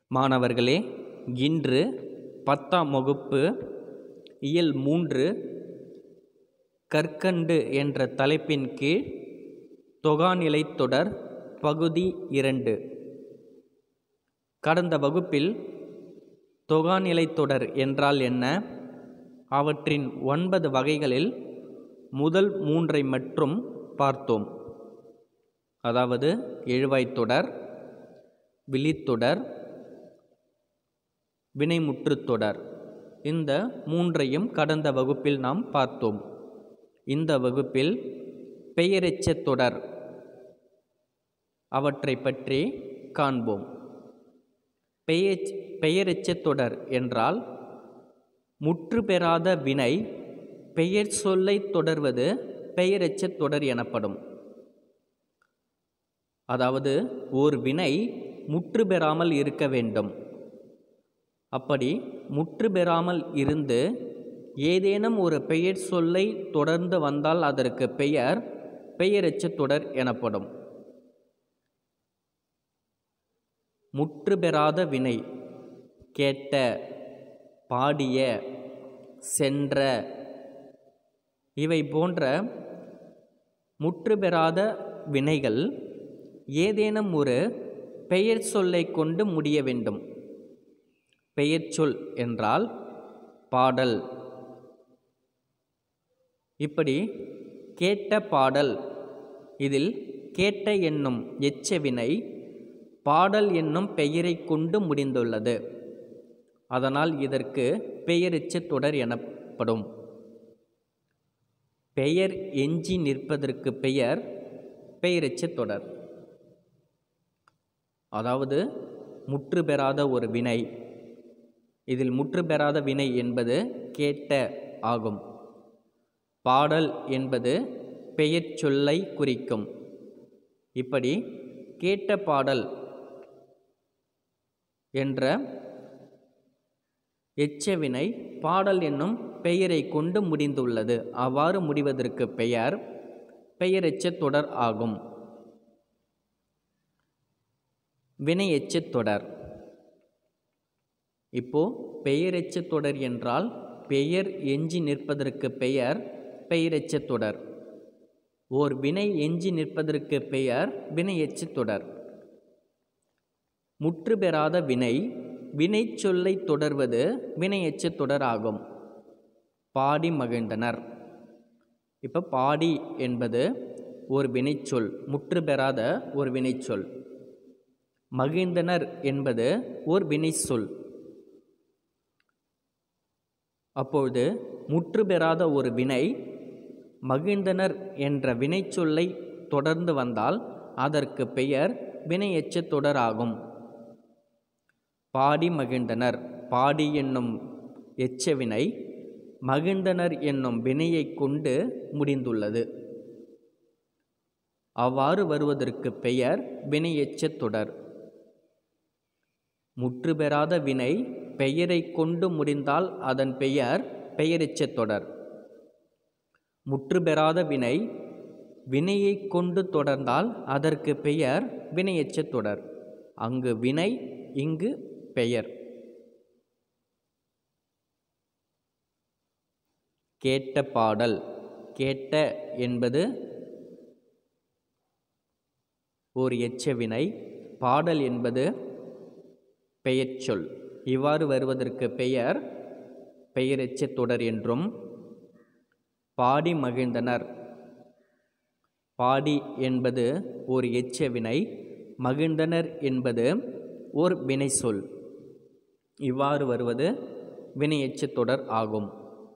மாணவர்களே இன்று பத்தாம் வகுப்பு இயல் மூன்று கற்கண்டு என்ற தலைப்பின் கீழ் தொகாநிலைத் தொடர் பகுதி இரண்டு கடந்த வகுப்பில் தொகாநிலைத் தொடர் என்றால் என்ன அவற்றின் ஒன்பது வகைகளில் முதல் மூன்றை மட்டும் பார்த்தோம் அதாவது எழுவாய்த் தொடர் விழித்தொடர் வினைமுற்றுத் தொடர் இந்த மூன்றையும் கடந்த வகுப்பில் நாம் பார்த்தோம் இந்த வகுப்பில் பெயரெச்சத் தொடர் அவற்றை பற்றி காண்போம் பெயர் பெயரெச்சத் தொடர் என்றால் முற்று பெறாத வினை பெயர் சொல்லை தொடர்வது பெயரெச்சத் தொடர் எனப்படும் அதாவது ஓர் வினை முற்று பெறாமல் இருக்க வேண்டும் அப்படி முற்று பெறாமல் இருந்து ஏதேனும் ஒரு பெயர் சொல்லை தொடர்ந்து வந்தால் அதற்கு பெயர் பெயரெச்சத் தொடர் எனப்படும் முற்று பெறாத வினை கேட்ட பாடிய சென்ற இவை போன்ற முற்று பெறாத வினைகள் ஏதேனும் ஒரு பெயர் சொல்லை கொண்டு முடிய வேண்டும் பெயர் சொல் என்றால் பாடல் இப்படி கேட்ட பாடல் இதில் கேட்ட என்னும் எச்ச வினை பாடல் என்னும் பெயரை கொண்டு முடிந்துள்ளது அதனால் இதற்கு பெயரெச்ச தொடர் எனப்படும் பெயர் எஞ்சி நிற்பதற்கு பெயர் பெயரெச்ச தொடர் அதாவது முற்று பெறாத ஒரு வினை இதில் முற்று பெறாத வினை என்பது கேட்ட ஆகும் பாடல் என்பது பெயர் சொல்லை குறிக்கும் இப்படி கேட்ட பாடல் என்ற எச்சவினை பாடல் என்னும் பெயரை கொண்டு முடிந்துள்ளது அவ்வாறு முடிவதற்கு பெயர் பெயரெச்ச தொடர் ஆகும் வினை எச்சத் தொடர் இப்போ பெயரெச்ச தொடர் என்றால் பெயர் எஞ்சி நிற்பதற்கு பெயர் பெயரெச்ச தொடர் ஓர் வினை எஞ்சி நிற்பதற்கு பெயர் வினை எச்ச தொடர் முற்று பெறாத வினை வினை சொல்லை தொடர்வது வினை எச்ச தொடர் ஆகும் பாடி மகிழ்ந்தனர் இப்போ பாடி என்பது ஒரு வினைச்சொல் முற்று பெறாத ஒரு வினைச்சொல் மகிழ்ந்தனர் என்பது ஓர் வினை சொல் அப்பொழுது முற்று பெறாத ஒரு வினை மகிழ்ந்தனர் என்ற வினைச்சொல்லை தொடர்ந்து வந்தால் அதற்கு பெயர் வினை எச்ச தொடர் ஆகும் பாடி மகிழ்ந்தனர் பாடி என்னும் எச்ச வினை மகிழ்ந்தனர் என்னும் வினையை கொண்டு முடிந்துள்ளது அவ்வாறு வருவதற்கு பெயர் வினை எச்ச தொடர் முற்று பெறாத வினை பெயரை கொண்டு முடிந்தால் அதன் பெயர் பெயரெச்ச தொடர் முற்று பெறாத வினை வினையை கொண்டு தொடர்ந்தால் அதற்கு பெயர் வினையெச்ச தொடர் அங்கு வினை இங்கு பெயர் கேட்ட பாடல் கேட்ட என்பது ஓர் எச்ச வினை பாடல் என்பது பெயர்ச்சொல் இவ்வாறு வருவதற்கு பெயர் பெயரெச்ச தொடர் என்றும் பாடி மகிழ்ந்தனர் பாடி என்பது ஓர் எச்ச வினை மகிழ்ந்தனர் என்பது ஓர் வினை சொல் இவ்வாறு வருவது வினை எச்ச தொடர் ஆகும்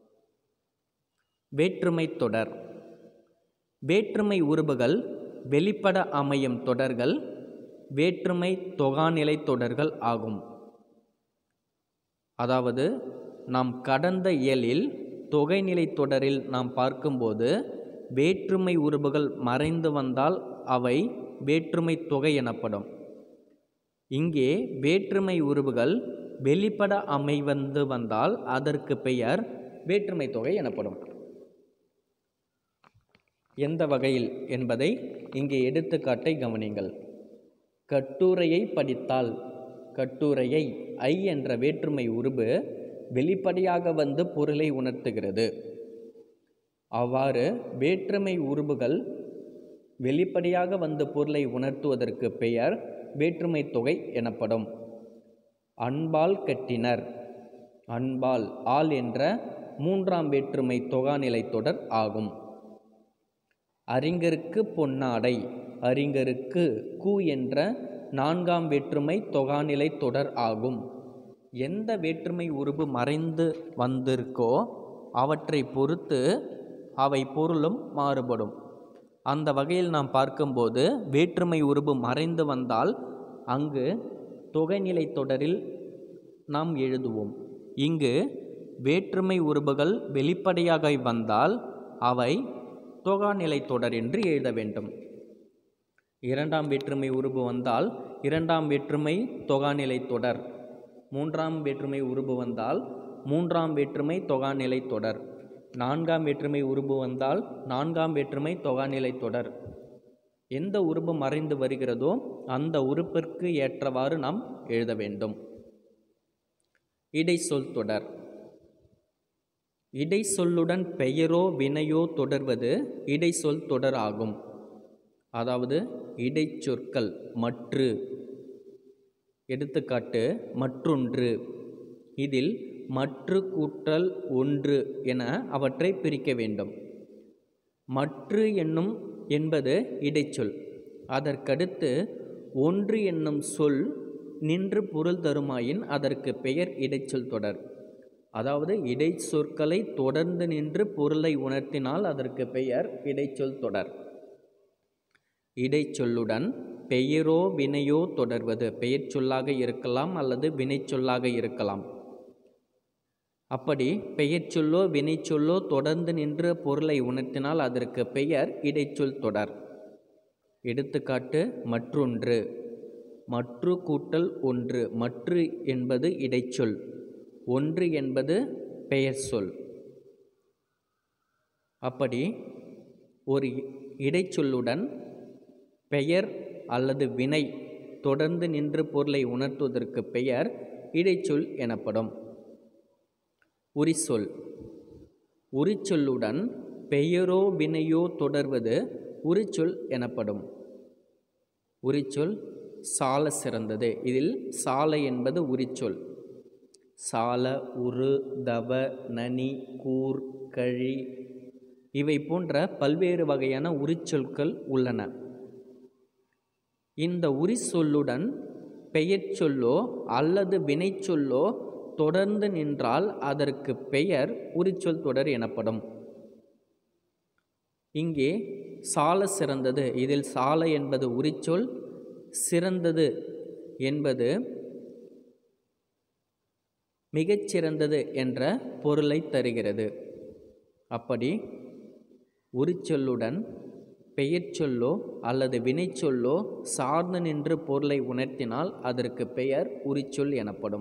வேற்றுமை தொடர் வேற்றுமை உருபுகள் வெளிப்பட அமையும் தொடர்கள் வேற்றுமை தொகாநிலை தொடர்கள் ஆகும் அதாவது நாம் கடந்த இயலில் தொகைநிலை தொடரில் நாம் பார்க்கும்போது வேற்றுமை உருபுகள் மறைந்து வந்தால் அவை வேற்றுமை தொகை எனப்படும் இங்கே வேற்றுமை உருபுகள் வெளிப்பட அமைவந்து வந்தால் அதற்கு பெயர் வேற்றுமை தொகை எனப்படும் எந்த வகையில் என்பதை இங்கே எடுத்துக்காட்டை கவனிங்கள் கட்டுரையை படித்தால் கட்டுரையை ஐ என்ற வேற்றுமை உருபு வெளிப்படையாக வந்து பொருளை உணர்த்துகிறது அவ்வாறு வேற்றுமை உருபுகள் வெளிப்படையாக வந்து பொருளை உணர்த்துவதற்கு பெயர் வேற்றுமை தொகை எனப்படும் அன்பால் கட்டினர் அன்பால் ஆள் என்ற மூன்றாம் வேற்றுமை தொகாநிலை தொடர் ஆகும் அறிஞருக்கு பொன்னாடை அறிஞருக்கு கு என்ற நான்காம் வேற்றுமை தொகாநிலை தொடர் ஆகும் எந்த வேற்றுமை உருபு மறைந்து வந்திருக்கோ அவற்றை பொறுத்து அவை பொருளும் மாறுபடும் அந்த வகையில் நாம் பார்க்கும்போது வேற்றுமை உருபு மறைந்து வந்தால் அங்கு தொகைநிலை தொடரில் நாம் எழுதுவோம் இங்கு வேற்றுமை உருபுகள் வெளிப்படையாக வந்தால் அவை தொகாநிலை தொடர் என்று எழுத வேண்டும் இரண்டாம் வேற்றுமை உருபு வந்தால் இரண்டாம் வேற்றுமை தொகாநிலை தொடர் மூன்றாம் வேற்றுமை உருபு வந்தால் மூன்றாம் வேற்றுமை தொகாநிலை தொடர் நான்காம் வேற்றுமை உருபு வந்தால் நான்காம் வேற்றுமை தொகாநிலை தொடர் எந்த உருபு மறைந்து வருகிறதோ அந்த உறுப்பிற்கு ஏற்றவாறு நாம் எழுத வேண்டும் இடைச்சொல் தொடர் இடைச்சொல்லுடன் பெயரோ வினையோ தொடர்வது இடைச்சொல் தொடர் ஆகும் அதாவது இடைச்சொற்கள் மற்று எடுத்துக்காட்டு மற்றொன்று இதில் மற்று கூட்டல் ஒன்று என அவற்றை பிரிக்க வேண்டும் மற்று என்னும் என்பது இடைச்சொல் அதற்கடுத்து ஒன்று என்னும் சொல் நின்று பொருள் தருமாயின் அதற்கு பெயர் இடைச்சொல் தொடர் அதாவது இடைச்சொற்களை தொடர்ந்து நின்று பொருளை உணர்த்தினால் அதற்கு பெயர் இடைச்சொல் தொடர் இடைச்சொல்லுடன் பெயரோ வினையோ தொடர்வது பெயர் சொல்லாக இருக்கலாம் அல்லது வினைச்சொல்லாக இருக்கலாம் அப்படி பெயர் சொல்லோ வினைச்சொல்லோ தொடர்ந்து நின்று பொருளை உணர்த்தினால் அதற்கு பெயர் இடைச்சொல் தொடர் எடுத்துக்காட்டு மற்றொன்று மற்று கூட்டல் ஒன்று மற்று என்பது இடைச்சொல் ஒன்று என்பது பெயர் சொல் அப்படி ஒரு இடைச்சொல்லுடன் பெயர் அல்லது வினை தொடர்ந்து நின்று பொருளை உணர்த்துவதற்கு பெயர் இடைச்சொல் எனப்படும் உரிச்சொல் உரிச்சொல்லுடன் பெயரோ வினையோ தொடர்வது உரிச்சொல் எனப்படும் உரிச்சொல் சால சிறந்தது இதில் சால என்பது உரிச்சொல் சால உரு தவ நனி கூர் கழி இவை போன்ற பல்வேறு வகையான உரிச்சொற்கள் உள்ளன இந்த உரிச்சொல்லுடன் பெயர் சொல்லோ அல்லது வினைச்சொல்லோ தொடர்ந்து நின்றால் அதற்கு பெயர் உரிச்சொல் தொடர் எனப்படும் இங்கே சால சிறந்தது இதில் சால என்பது உரிச்சொல் சிறந்தது என்பது மிகச்சிறந்தது என்ற பொருளை தருகிறது அப்படி உரிச்சொல்லுடன் பெயர் சொல்லோ அல்லது வினைச்சொல்லோ சார்ந்து நின்று பொருளை உணர்த்தினால் அதற்கு பெயர் உரிச்சொல் எனப்படும்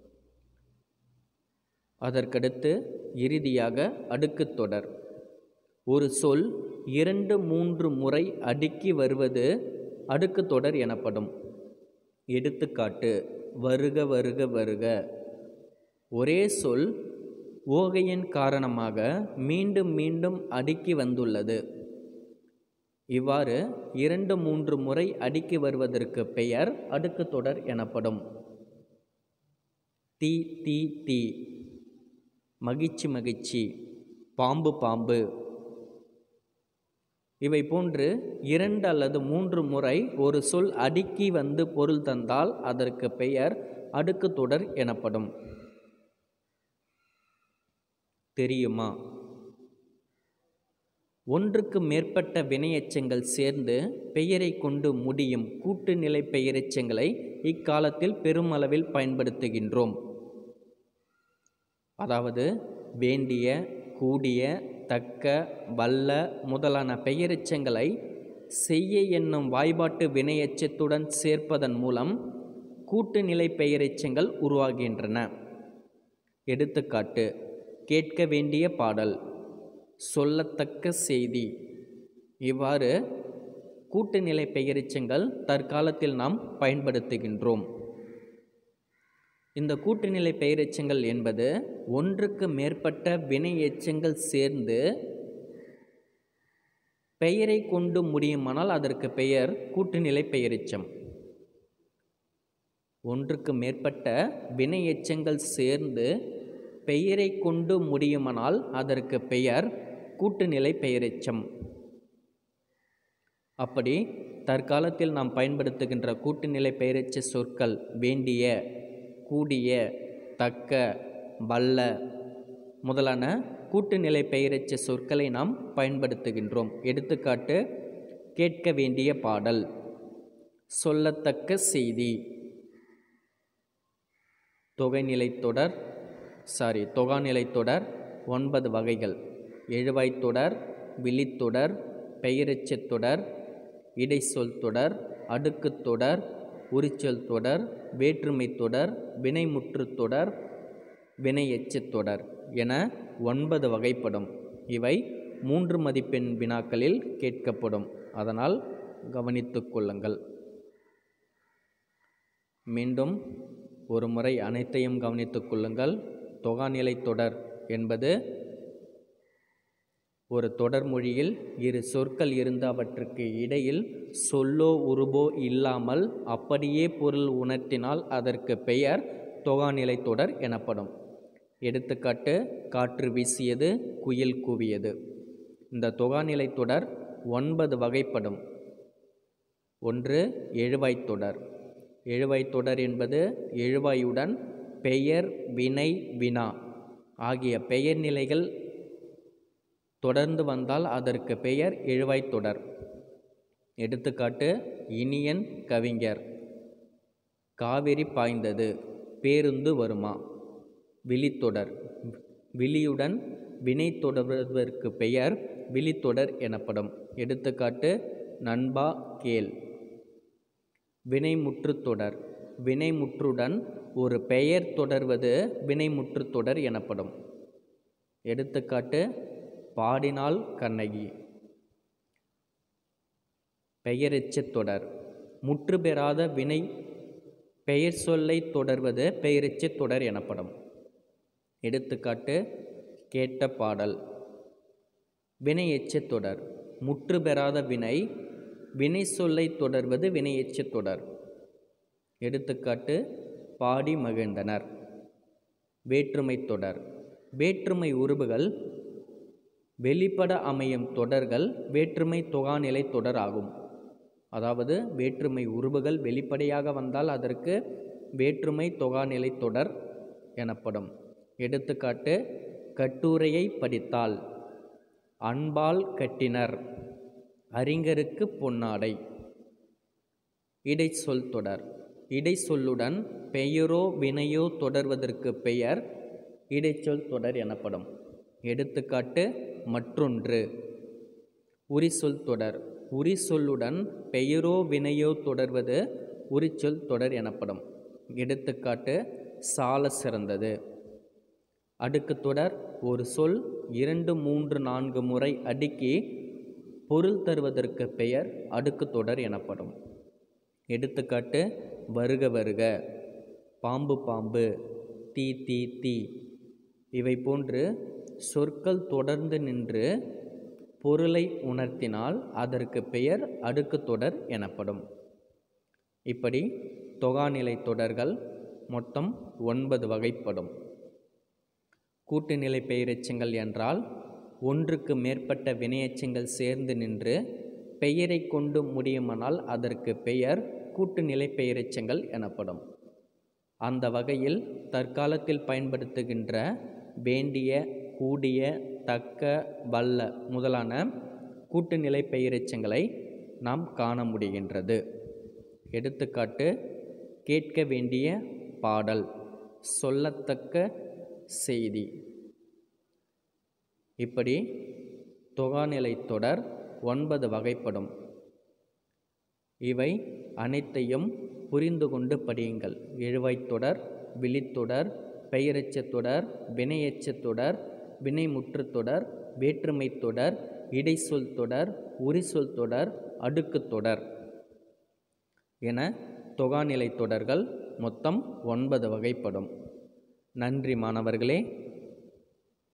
அதற்கடுத்து இறுதியாக அடுக்குத் தொடர் ஒரு சொல் இரண்டு மூன்று முறை அடுக்கி வருவது அடுக்குத் தொடர் எனப்படும் எடுத்துக்காட்டு வருக வருக வருக ஒரே சொல் ஓகையின் காரணமாக மீண்டும் மீண்டும் அடுக்கி வந்துள்ளது இவ்வாறு இரண்டு மூன்று முறை அடுக்கி வருவதற்கு பெயர் அடுக்குத் தொடர் எனப்படும் தீ தீ தீ மகிழ்ச்சி மகிழ்ச்சி பாம்பு பாம்பு இவை போன்று இரண்டு அல்லது மூன்று முறை ஒரு சொல் அடுக்கி வந்து பொருள் தந்தால் அதற்கு பெயர் அடுக்குத் தொடர் எனப்படும் தெரியுமா ஒன்றுக்கு மேற்பட்ட வினையெச்சங்கள் சேர்ந்து பெயரை கொண்டு முடியும் கூட்டுநிலை பெயரெச்சங்களை இக்காலத்தில் பெருமளவில் பயன்படுத்துகின்றோம் அதாவது வேண்டிய கூடிய தக்க வல்ல முதலான பெயரெச்சங்களை செய்ய என்னும் வாய்பாட்டு வினையெச்சத்துடன் சேர்ப்பதன் மூலம் கூட்டுநிலை பெயரெச்சங்கள் உருவாகின்றன எடுத்துக்காட்டு கேட்க வேண்டிய பாடல் சொல்லத்தக்க செய்தி இவ்வாறு கூட்டுநிலை பெயரெச்சங்கள் தற்காலத்தில் நாம் பயன்படுத்துகின்றோம் இந்த கூட்டுநிலை பெயரெச்சங்கள் என்பது ஒன்றுக்கு மேற்பட்ட வினை எச்சங்கள் சேர்ந்து பெயரை கொண்டு முடியுமானால் அதற்கு பெயர் கூட்டுநிலை பெயரெச்சம் ஒன்றுக்கு மேற்பட்ட வினை எச்சங்கள் சேர்ந்து பெயரை கொண்டு முடியுமானால் அதற்கு பெயர் கூட்டுநிலை பெயரெச்சம் அப்படி தற்காலத்தில் நாம் பயன்படுத்துகின்ற கூட்டுநிலை பெயரெச்ச சொற்கள் வேண்டிய கூடிய தக்க வல்ல முதலான கூட்டுநிலை பெயரெச்ச சொற்களை நாம் பயன்படுத்துகின்றோம் எடுத்துக்காட்டு கேட்க வேண்டிய பாடல் சொல்லத்தக்க செய்தி தொகைநிலை தொடர் சாரி தொகாநிலை தொடர் ஒன்பது வகைகள் எழுவாய்த் தொடர் விழித்தொடர் பெயரெச்சத் தொடர் இடைச்சொல் தொடர் அடுக்குத் தொடர் உரிச்சொல் தொடர் வேற்றுமைத் தொடர் வினைமுற்றுத் தொடர் வினையெச்சத் தொடர் என ஒன்பது வகைப்படும் இவை மூன்று மதிப்பெண் வினாக்களில் கேட்கப்படும் அதனால் கவனித்துக் கொள்ளுங்கள் மீண்டும் ஒரு முறை அனைத்தையும் கவனித்துக் கொள்ளுங்கள் தொகாநிலை தொடர் என்பது ஒரு தொடர்மொழியில் இரு சொற்கள் இருந்து அவற்றுக்கு இடையில் சொல்லோ உருபோ இல்லாமல் அப்படியே பொருள் உணர்த்தினால் அதற்கு பெயர் தொகாநிலை தொடர் எனப்படும் எடுத்துக்காட்டு காற்று வீசியது குயில் கூவியது இந்த தொகாநிலை தொடர் ஒன்பது வகைப்படும் ஒன்று எழுவாய்த் தொடர் எழுவாய்த் தொடர் என்பது எழுவாயுடன் பெயர் வினை வினா ஆகிய பெயர் நிலைகள் தொடர்ந்து வந்தால் அதற்கு பெயர் எழுவாய்த் தொடர் எடுத்துக்காட்டு இனியன் கவிஞர் காவிரி பாய்ந்தது பேருந்து வருமா விழித்தொடர் விழியுடன் வினை தொடர்வதற்கு பெயர் விழித்தொடர் எனப்படும் எடுத்துக்காட்டு நண்பா கேள் வினைமுற்றுத் தொடர் வினைமுற்றுடன் ஒரு பெயர் தொடர்வது வினைமுற்றுத் தொடர் எனப்படும் எடுத்துக்காட்டு பாடினாள் கண்ணகி பெயரெச்சத் தொடர் முற்று பெறாத வினை பெயர் சொல்லை தொடர்வது பெயரெச்சத் தொடர் எனப்படும் எடுத்துக்காட்டு கேட்ட பாடல் வினையெச்சத் தொடர் முற்று பெறாத வினை வினை சொல்லை தொடர்வது வினையெச்சத் தொடர் எடுத்துக்காட்டு பாடி மகிழ்ந்தனர் வேற்றுமை தொடர் வேற்றுமை உருபுகள் வெளிப்பட அமையும் தொடர்கள் வேற்றுமை தொகாநிலை தொடர் ஆகும் அதாவது வேற்றுமை உருபுகள் வெளிப்படையாக வந்தால் அதற்கு வேற்றுமை தொகாநிலை தொடர் எனப்படும் எடுத்துக்காட்டு கட்டுரையை படித்தால் அன்பால் கட்டினர் அறிஞருக்கு பொன்னாடை இடைச்சொல் தொடர் இடைச்சொல்லுடன் பெயரோ வினையோ தொடர்வதற்கு பெயர் இடைச்சொல் தொடர் எனப்படும் எடுத்துக்காட்டு மற்றொன்று உரிசொல் தொடர் உரிசொல்லுடன் பெயரோ வினையோ தொடர்வது உரிச்சொல் தொடர் எனப்படும் எடுத்துக்காட்டு சால சிறந்தது அடுக்கு தொடர் ஒரு சொல் இரண்டு மூன்று நான்கு முறை அடுக்கி பொருள் தருவதற்கு பெயர் அடுக்கு தொடர் எனப்படும் எடுத்துக்காட்டு வருக வருக பாம்பு பாம்பு தீ தீ தீ இவை போன்று சொற்கள் தொடர்ந்து நின்று பொருளை உணர்த்தினால் அதற்கு பெயர் அடுக்கு தொடர் எனப்படும் இப்படி தொகாநிலை தொடர்கள் மொத்தம் ஒன்பது வகைப்படும் கூட்டுநிலை பெயரெச்சங்கள் என்றால் ஒன்றுக்கு மேற்பட்ட வினையெச்சங்கள் சேர்ந்து நின்று பெயரை கொண்டு முடியுமானால் அதற்கு பெயர் கூட்டுநிலை பெயரெச்சங்கள் எனப்படும் அந்த வகையில் தற்காலத்தில் பயன்படுத்துகின்ற வேண்டிய கூடிய தக்க வல்ல முதலான கூட்டுநிலை பெயரெச்சங்களை நாம் காண முடிகின்றது எடுத்துக்காட்டு கேட்க வேண்டிய பாடல் சொல்லத்தக்க செய்தி இப்படி தொகாநிலை தொடர் ஒன்பது வகைப்படும் இவை அனைத்தையும் புரிந்து கொண்டு படியுங்கள் எழுவாய்த் தொடர் விழித்தொடர் பெயரெச்சத் தொடர் வினையெச்சத் தொடர் வினைமுற்றுத் தொடர் வேற்றுமைத் தொடர் இடைச்சொல் தொடர் உரிசொல் தொடர் அடுக்குத் தொடர் என தொகாநிலை தொடர்கள் மொத்தம் ஒன்பது வகைப்படும் நன்றி மாணவர்களே